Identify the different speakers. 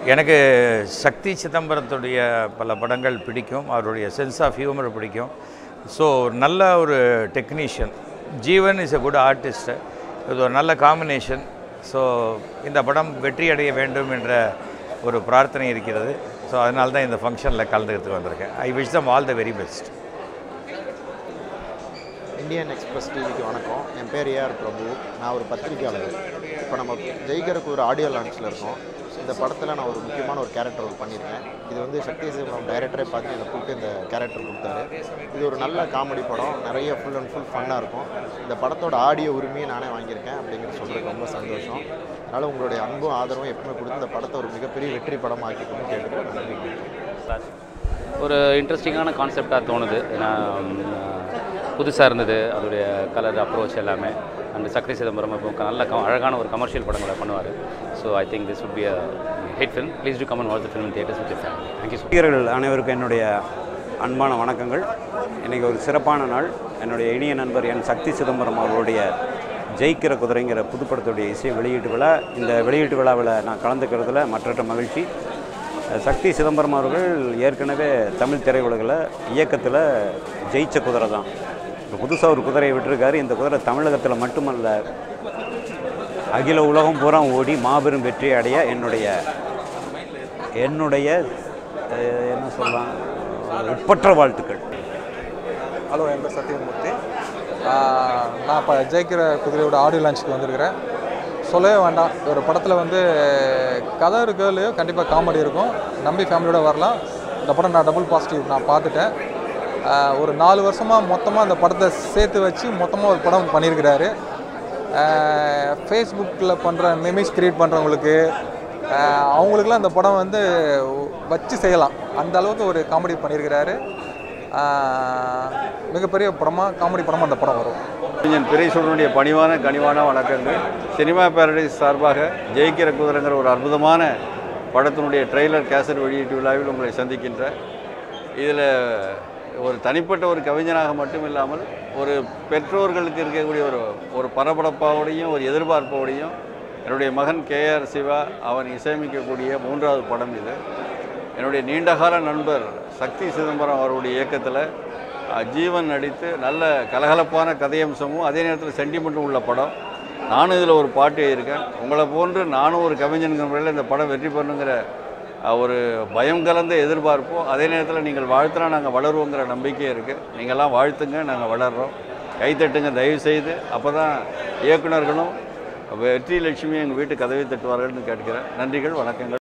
Speaker 1: எனக்கு சக்தி சிதம்பரத்துடைய பல படங்கள் பிடிக்கும் அவருடைய சென்ஸ் ஆஃப் ஹியூமர் பிடிக்கும் ஸோ நல்ல ஒரு technician Jeevan is a good artist இது ஒரு நல்ல காம்பினேஷன் ஸோ இந்த படம் வெற்றி அடைய வேண்டும் என்ற ஒரு பிரார்த்தனை இருக்கிறது ஸோ அதனால தான் இந்த ஃபங்க்ஷனில் கலந்துக்கிறதுக்கு வந்திருக்கேன் I wish them all the very best
Speaker 2: Indian Express டிவிக்கு வணக்கம் என் பேர் ஏஆர் பிரபு நான் ஒரு பத்திரிக்கையாளர் இப்போ நம்ம ஜெயிகருக்கு ஒரு ஆடியோ லான்ச்சில் இருக்கோம் இந்த படத்தில் நான் ஒரு முக்கியமான ஒரு கேரக்டர் ஒர்க் பண்ணியிருக்கேன் இது வந்து சக்தி சிவம் டைரக்டரே பார்த்து என்னை கூப்பிட்டு இந்த கேரக்டர் கொடுத்தாரு இது ஒரு நல்ல காமெடி படம் நிறைய ஃபுல் அண்ட் ஃபுல் ஃபன்னாக இருக்கும் இந்த படத்தோட ஆடியோ உரிமையை நானே வாங்கியிருக்கேன் அப்படிங்கிறது சொல்கிறது ரொம்ப சந்தோஷம் அதனால் உங்களுடைய அன்பும் ஆதரவும் எப்பவுமே கொடுத்து இந்த படத்தை ஒரு மிகப்பெரிய வெற்றி படமாக ஆக்கிக்கணும்னு கேட்டுக்கிறேன் நன்றி
Speaker 3: ஒரு இன்ட்ரெஸ்டிங்கான கான்செப்டாக தோணுது ஏன்னா புதுசாக இருந்தது அதோடைய கலர் அப்ரோச் எல்லாமே அண்ட் சக்தி சிதம்பரம் இப்போ நல்ல க- அழகான ஒரு கமர்ஷியல் படங்களை பண்ணுவார் so I think this would be a hit film please to come and watch the film theatres with family thank you so
Speaker 4: ரசிகர்கள் அனைவருக்கும் என்னுடைய அன்பான வணக்கங்கள் இன்றைக்கி ஒரு சிறப்பான நாள் என்னுடைய இனிய நண்பர் என் சக்தி சிதம்பரம் அவர்களுடைய ஜெயிக்கிற குதிரைங்கிற புதுப்படத்துடைய இசை வெளியீட்டு விழா இந்த வெளியீட்டு விழாவில் நான் கலந்துக்கிறதுல மற்றற்ற மகிழ்ச்சி அஹ் சக்தி சிதம்பரம் அவர்கள் ஏற்கனவே தமிழ் திரையுலகில் இயக்கத்தில் ஜெயிச்ச குதிரை தான் இப்போ புதுசாக ஒரு குதிரையை விட்டிருக்காரு இந்த குதிரை தமிழகத்தில் மட்டுமல்ல அகில உலகம் பூரா ஓடி மாபெரும் வெற்றி அடைய என்னுடைய என்னுடைய அஹ், என்ன சொல்லலாம் ஒப்பற்ற வாழ்த்துக்கள்
Speaker 5: ஹலோ என் பேர் சத்தியமூர்த்தி ஆஹ் நான் இப்போ ஜெயிக்கிற குதிரையோட ஆடியோ லான்ச்சுக்கு வந்திருக்கிறேன் சொல்லவே வேண்டாம் ஒரு படத்தில் வந்து கதை இருக்கோ இல்லையோ கண்டிப்பாக காமெடி இருக்கும் நம்பி ஃபேமிலியோட வரலாம் இந்த படம் நான் டபுள் பாசிட்டிவ் நான் பார்த்துட்டேன் ஆஹ் ஒரு நாலு வருஷமாக மொத்தமாக அந்த படத்தை சேர்த்து வச்சு மொத்தமாக ஒரு படம் பண்ணியிருக்கிறாரு ஃபேஸ்புக்கில் பண்ணுற மிமிக்ஸ் க்ரியேட் பண்ணுறவங்களுக்கு அவங்களுக்குலாம் இந்த படம் வந்து வச்சு செய்யலாம் அந்த அளவுக்கு ஒரு காமெடி பண்ணியிருக்கிறாரு ஆஹ் மிகப்பெரிய படமாக காமெடி படமாக அந்த படம் வரும்
Speaker 6: கவிஞன் பிரைசூடனுடைய பணிவான கனிவான வணக்கங்கள் சினிமா பேரடைஸ் சார்பாக ஜெயிக்கிற குதிரைங்கிற ஒரு அற்புதமான படத்தினுடைய ட்ரெய்லர் கேசட் வெளியீட்டு விழாவில் உங்களை சந்திக்கின்ற இதில் ஒரு தனிப்பட்ட ஒரு கவிஞனாக மட்டும் இல்லாமல் ஒரு பெற்றோர்களுக்கு இருக்கக்கூடிய ஒரு ஒரு பரபரப்பாவோடையும் ஒரு எதிர்பார்ப்போடையும் என்னுடைய மகன் கேஆர் சிவா அவன் இசையமைக்கக்கூடிய மூன்றாவது படம் இது என்னுடைய நீண்டகால நண்பர் சக்தி சிதம்பரம் அவருடைய இயக்கத்தில் அஹ், ஜீவன் நடித்து நல்ல கலகலப்பான கதையம்சமும் அதே நேரத்தில் சென்டிமெண்ட்டும் உள்ள படம் நானும் இதில் ஒரு பாட்டு இருக்கேன் உங்களை போன்று நானும் ஒரு கவிஞனுங்கிற முறையில் இந்த படம் வெற்றி பண்ணுங்கிற அஹ், ஒரு பயம் கலந்த எதிர்பார்ப்பும் அதே நேரத்தில் நீங்கள் வாழ்த்தினா நாங்கள் வளருவோங்கிற நம்பிக்கை இருக்குது நீங்கள்லாம் வாழ்த்துங்க நாங்கள் வளர்கிறோம் கைத்தட்டுங்க தயவு செய்து அப்போ தான் இயக்குனர்களும் வெற்றி லட்சுமி எங்கள் வீட்டு கதவை தட்டுவார்கள்னு கேட்கிறேன் நன்றிகள் வணக்கங்கள்